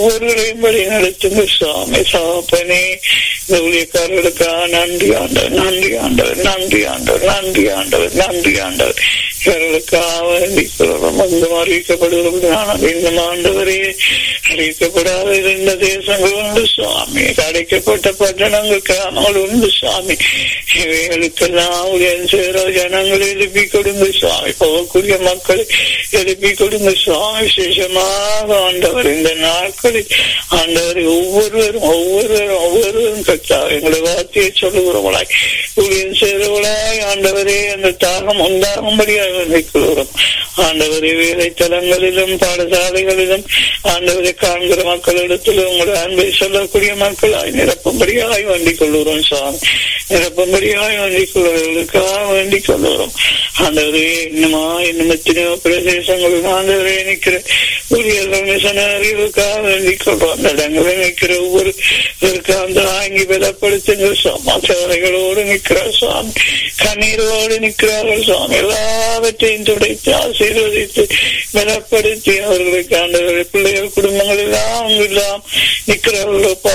ஒருவரையும் வழி நடத்துங்க சுவாமி சாப்பனே இந்த ஊழியக்காரர்களுக்காக நன்றி ஆண்டவர் நன்றி ஆண்டவர் நன்றி ஆண்டவர் நன்றி ஆண்டவர் நன்றி ஆண்டவர் இவர்களுக்காக வேண்டிக்கிறோம் அங்கும் அறிவிக்கப்படுகிறோம் இந்த ஆண்டவரே அறிவிக்கப்படாத இருந்த தேசங்கள் உண்டு சுவாமி அடைக்கப்பட்ட பட்டணங்கள் கிராமங்கள் உண்டு சுவாமி இவைகளுக்கெல்லாம் ஊழியம் செய்கிற ஜனங்களை எழுப்பி கொடுங்க சுவாமி போகக்கூடிய மக்களை எழுப்பி கொடுங்க சுவாமி விசேஷமாக ஆண்டவர் இந்த நாட்களில் ஆண்டவர் ஒவ்வொருவரும் ஒவ்வொருவரும் ஒவ்வொருவரும் கத்தா எங்களை வார்த்தையை சொல்லுகிறவளாய் ஊழியம் செய்கிறவளாய் ஆண்டவரே அந்த தாகம் உண்டாகும்படியாக நிற்கிறோம் ஆண்டவரே வேலை தலங்களிலும் பாடசாலைகளிலும் ஆண்டவரை காண்கிற மக்களிடத்தில் உங்களுடைய அன்பை சொல்லக்கூடிய மக்களாய் நிரப்பும்படியாய் வேண்டிக் கொள்ளுகிறோம் சுவாமி நிரப்பும்படியாய் வேண்டிக் கொள்வர்களுக்காக வேண்டிக் கொள்ளுகிறோம் ஆண்டவரே இன்னுமா இன்னும் எத்தனையோ பிரதேசங்களில் ஆண்டவரே நிற்கிற ஊழியர்கள் மிஷனரிகளுக்காக வேண்டிக் கொள்றோம் அந்த இடங்களில் நிற்கிற ஒவ்வொரு அந்த ஆங்கி பலப்படுத்துங்க சுவாமி சேவைகளோடு நிற்கிற சுவாமி கண்ணீரோடு நிற்கிறார்கள் சுவாமி எல்லாவற்றையும் துடைத்து ஆசீர்வதித்து பலப்படுத்தி அவர்களுக்கு ஆண்டவர்கள் பிள்ளைகள் குடும்பங்கள் எல்லாம் எல்லாம் நிற்கிறார்களோ